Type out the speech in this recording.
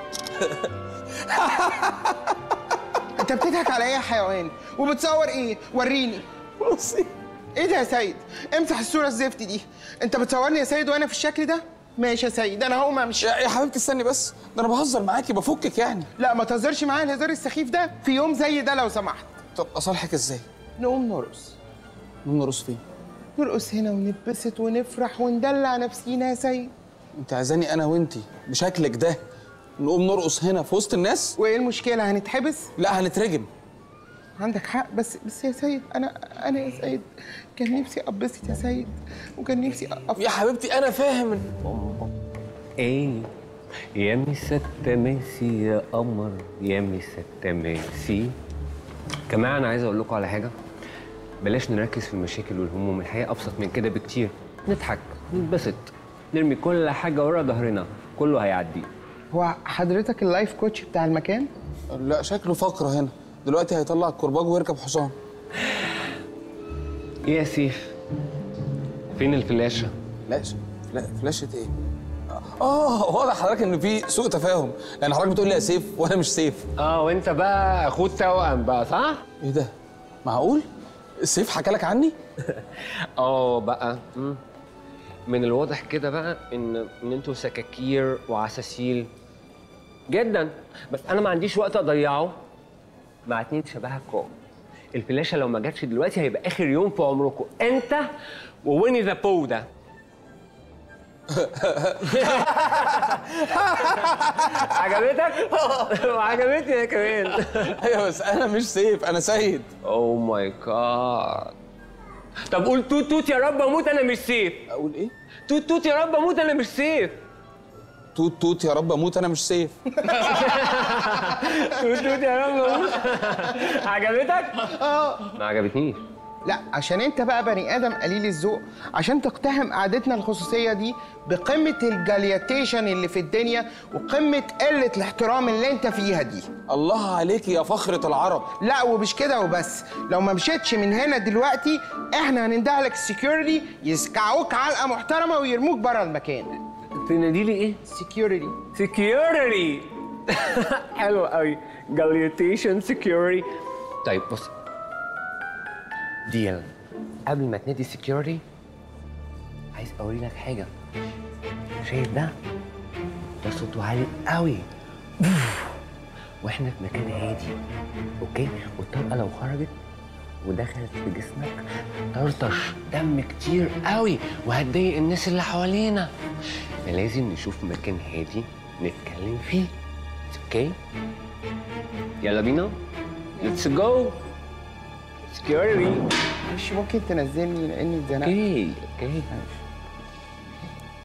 انت بتضحك على ايه يا حيوان وبتصور ايه وريني بصي ايه ده يا سيد امسح الصوره الزفت دي انت بتصورني يا سيد وانا في الشكل ده ماشي يا سيد انا هقوم امشي يا يا حبيبتي استني بس ده انا بهزر معاكي بفكك يعني لا ما تهزرش معايا الهزار السخيف ده في يوم زي ده لو سمحت طب اصالحك ازاي نقوم نرقص نقوم نرقص فين نرقص هنا ونتبسط ونفرح وندلع نفسينا يا سيد انت عايزاني انا وانتي بشكلك ده نقوم نرقص هنا في وسط الناس وايه المشكله هنتحبس لا هنترجم عندك حق بس بس يا سيد انا انا يا سيد كان نفسي ابسط يا سيد وكان نفسي أف... يا حبيبتي انا فاهم ايه يا مسا التماسي يا قمر يا مسا التماسي جماعة أنا عايز أقول لكم على حاجة بلاش نركز في المشاكل والهموم الحياة أبسط من كده بكتير نضحك نتبسط نرمي كل حاجة ورا ظهرنا كله هيعدي هو حضرتك اللايف كوتش بتاع المكان لا شكله فقره هنا دلوقتي هيطلع الكرباج ويركب حصان إيه يا سيف فين الفلاشة؟ فلاش فلا- فلاشة ايه؟ اه واضح حضرتك ان في سوء تفاهم يعني حضرتك بتقول لي يا سيف وانا مش سيف اه وانت بقى اخوه توأم بقى صح؟ ايه ده؟ معقول؟ سيف حكى لك عني؟ اه بقى مم. من الواضح كده بقى ان ان انتوا سكاكير وعساسيل جدا بس انا ما عنديش وقت اضيعه مع اتنين شبهكم الفلاشه لو ما جاتش دلوقتي هيبقى اخر يوم في عمركم انت وويني ذا بو ده عجبتك؟ وعجبتني يا كمان ايوه بس انا مش سيف انا سيد اوه ماي جاد طب قول توت توت يا رب اموت انا مش سيف اقول ايه؟ توت توت يا رب اموت انا مش سيف توت توت يا رب اموت انا مش سيف توت توت يا رب اموت عجبتك؟ اه ما عجبتنيش لا عشان انت بقى بني ادم قليل الذوق عشان تقتحم قعدتنا الخصوصيه دي بقمه الجالياتيشن اللي في الدنيا وقمه قله الاحترام اللي انت فيها دي الله عليك يا فخرة العرب لا ومش كده وبس لو ما مشيتش من هنا دلوقتي احنا هنندهلك السكيورتي يسكعوك علقه محترمه ويرموك بره المكان تنادي لي ايه؟ سكيورتي سكيورتي حلو قوي جاليوتيشن سكيورتي طيب بص ديل قبل ما تنادي سكيورتي عايز اوري لك حاجه شايف ده ده صوته عالي قوي واحنا في مكان هادي اوكي والطلقه لو خرجت ودخلت في جسمك طرطش دم كتير قوي وهتضايق الناس اللي حوالينا فلازم نشوف مكان هادي نتكلم فيه اوكي يلا بينا ليتس جو سكيورتي مش ممكن تنزلني لاني اتزنقت اوكي اوكي